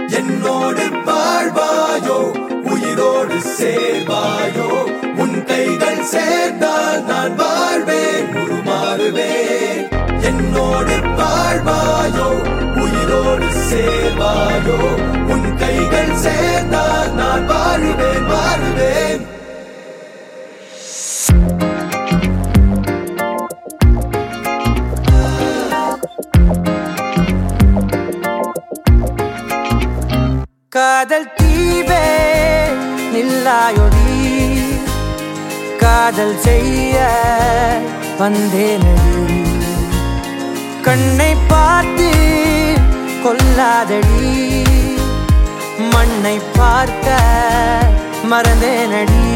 என்னோடு வாழ்வாயோ உயிரோடு சேர்வாயோ உன் கைகள் சேர்ந்தால் நான் வாழ்வேன் உருமாறுவேன் என்னோடு வாழ்வாயோ உயிரோடு சேர்வாயோ உன் கைகள் சேர்ந்தால் நான் வாழுவேன் வாழுவேன் காதல் தீவே நில்லாயொடி காதல் செய்ய வந்தேனடி கண்ணை பார்த்து கொல்லாதடி மண்ணை பார்க்க மறந்தேனடி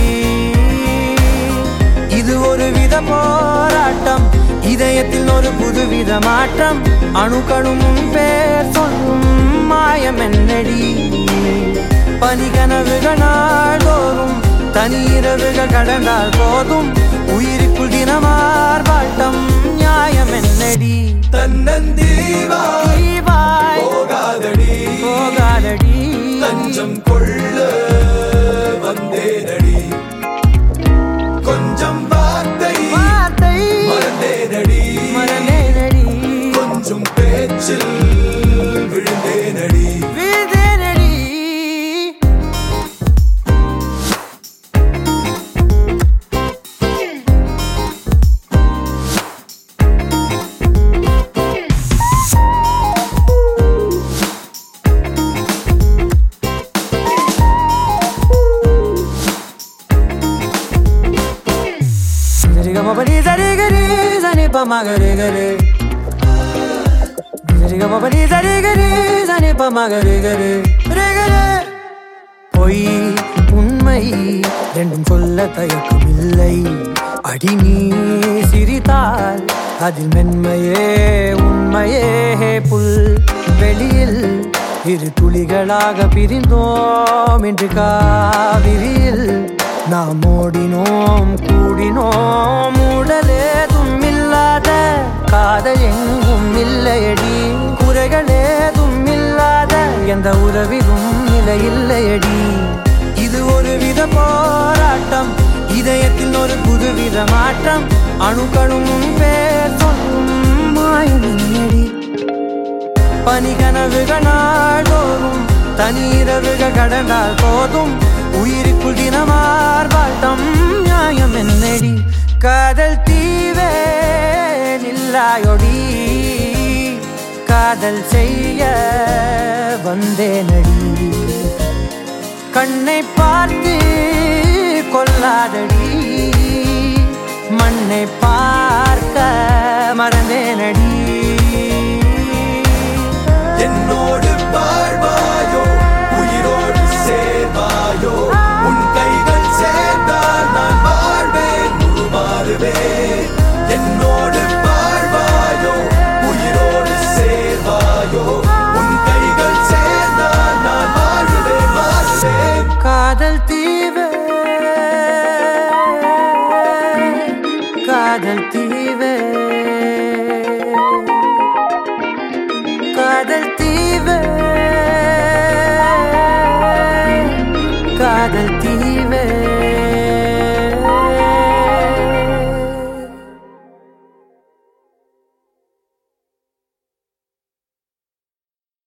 இது ஒரு வித போராட்டம் இதயத்தில் ஒரு புதுவித மாற்றம் அணுக்களும் உன் பேர் சொல்லும் மாயம் என்னடி பனிகனவுகள் நாள்தோறும் தனி இரவுகள் கடந்தால் போதும் உயிருக்குள் தினமார்பாட்டம் நியாயம் என்னடி தன்னந்தீவாய் தீவாய் போகாதடி போகாதடி தஞ்சம் கொள்ள வந்தேனடி கொஞ்சம் வார்த்தை வார்த்தை மறந்தேனடி மறந்தேனடி கொஞ்சம் பேச்சில் விழுந்தேனடி வீழ்ந்தேனடி சரிகமபடி சரிகரி சனிப்பமகரி கரி சரிகமபடி சரிகரி சனிப்பமகரி கரி கரி பொய் உண்மை ரெண்டும் சொல்ல தயக்கம் இல்லை அடி நீ சிரித்தால் அதில் மென்மையே உண்மையே புல் வெளியில் இரு துளிகளாக பிரிந்தோம் என்று காவிரியில் நாம் ஓடினோம் கூடினோம் உடலேதும் இல்லாத காதல் எங்கும் இல்லையடி குறைகளேதும் இல்லாத எந்த உறவிலும் நிலை இல்லையடி இது ஒரு வித போராட்டம் இதயத்தில் ஒரு புதுவித மாற்றம் அணுக்களும் உன் பேர் சொல்லும் மாயடி பனிகனவுகள் நாள்தோறும் தனிரவுகள் கடந்தால் போதும் உயிருக்குள் தினமார்பாட்டம் நியாயம் என்னடி காதல் தீவே நில்லாயொடி காதல் செய்ய வந்தேனடி கண்ணை பார்த்து கொல்லாதடி மண்ணை பார்க்க மறந்தேனடி